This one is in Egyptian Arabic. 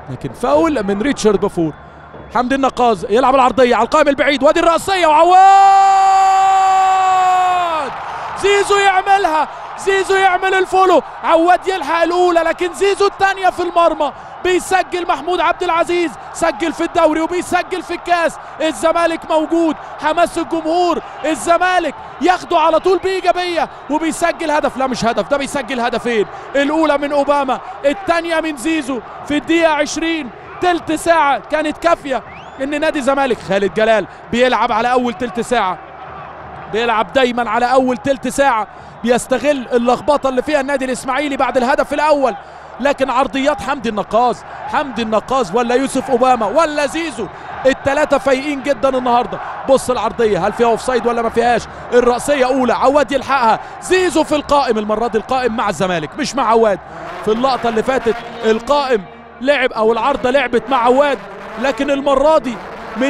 لكن فاول من ريتشارد بافور حمدي النقاز يلعب العرضيه على القائم البعيد وادي الرأسية وعواد زيزو يعملها زيزو يعمل الفولو عواد يلحق الاولى لكن زيزو الثانيه في المرمى بيسجل محمود عبد العزيز سجل في الدوري وبيسجل في الكاس الزمالك موجود حماس الجمهور الزمالك ياخده على طول بايجابيه وبيسجل هدف لا مش هدف ده بيسجل هدفين الاولى من اوباما الثانيه من زيزو في الدقيقه 20 تلت ساعه كانت كافيه ان نادي الزمالك خالد جلال بيلعب على اول تلت ساعه بيلعب دايما على اول تلت ساعه بيستغل اللخبطه اللي فيها النادي الاسماعيلي بعد الهدف الاول لكن عرضيات حمدي النقاز حمدي النقاز ولا يوسف اوباما ولا زيزو الثلاثه فايقين جدا النهارده بص العرضيه هل فيها اوفسايد ولا ما فيهاش الراسيه اولى عواد يلحقها زيزو في القائم المره دي القائم مع الزمالك مش مع عواد في اللقطه اللي فاتت القائم لعب او العارضه لعبت مع عواد لكن المره دي